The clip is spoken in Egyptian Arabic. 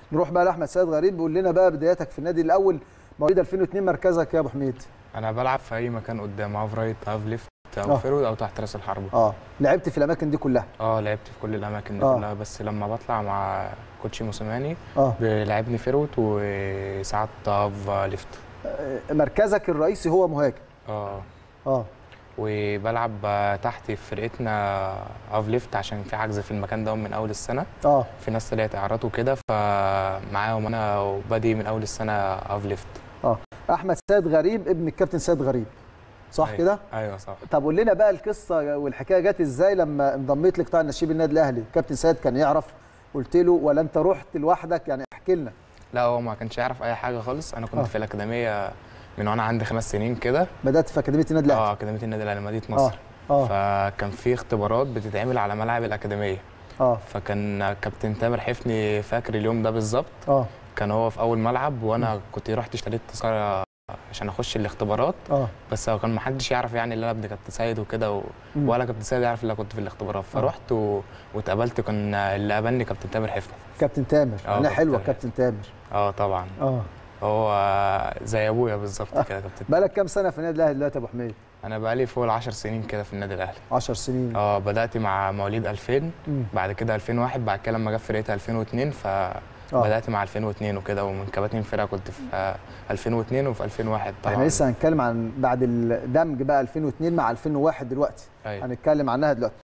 نروح بقى لاحمد سيد غريب بيقول لنا بقى بداياتك في النادي الاول مواليد 2002 مركزك يا ابو حميد انا بلعب في اي مكان قدام هاف رايت هاف ليفت او آه. فيرود او تحت راس الحربه اه لعبت في الاماكن دي كلها اه لعبت في كل الاماكن دي آه. كلها بس لما بطلع مع كوتشي موسيماني اه بيلعبني فيرود وساعات هاف ليفت آه، مركزك الرئيسي هو مهاجم اه اه وبلعب تحت في فرقتنا هاف ليفت عشان في حجز في المكان ده من اول السنه اه في ناس طلعت اعارات وكده فمعاهم انا بادي من اول السنه هاف ليفت احمد سيد غريب ابن الكابتن سيد غريب صح أيوة. كده ايوه صح طب قول لنا بقى القصه والحكايه جت ازاي لما انضميت لقطاع النشيب النادي الاهلي كابتن سيد كان يعرف قلت له ولا انت رحت لوحدك يعني احكي لنا لا هو ما كانش يعرف اي حاجه خالص انا كنت آه. في الاكاديميه من وانا عندي خمس سنين كده بدات في اكاديميه النادي الاهلي اه اكاديميه النادي الاهلي مدينه مصر اه فكان في اختبارات بتتعمل على ملعب الاكاديميه اه فكان كابتن تامر حفني فاكر اليوم ده بالظبط اه كان هو في اول ملعب وانا كنت رحت اشتريت تذكره عشان اخش الاختبارات اه بس هو كان محدش يعرف يعني ان انا ابن كابتن سيد وكده و... مم. ولا كابتن سيد يعرف ان انا كنت في الاختبارات فرحت و... واتقابلت كان اللي قابلني كابتن تامر حفني كابتن تامر آه، انا كابتن حلوه تامر. كابتن تامر اه طبعا اه هو زي ابويا بالظبط كده كابتن بقالك كام سنه في النادي الاهلي دلوقتي يا ابو حميد انا بقالي فوق العشر سنين كده في النادي الاهلي 10 سنين اه بدات مع مواليد 2000 مم. بعد كده 2001 بعد كده لما جت فرقتي 2002 فبدات مع 2002 وكده ومن كباتن الفرقه كنت في آه، 2002 وفي 2001 طبعا احنا لسه هنتكلم عن بعد الدمج بقى 2002 مع 2001 دلوقتي أيوة. هنتكلم عنها دلوقتي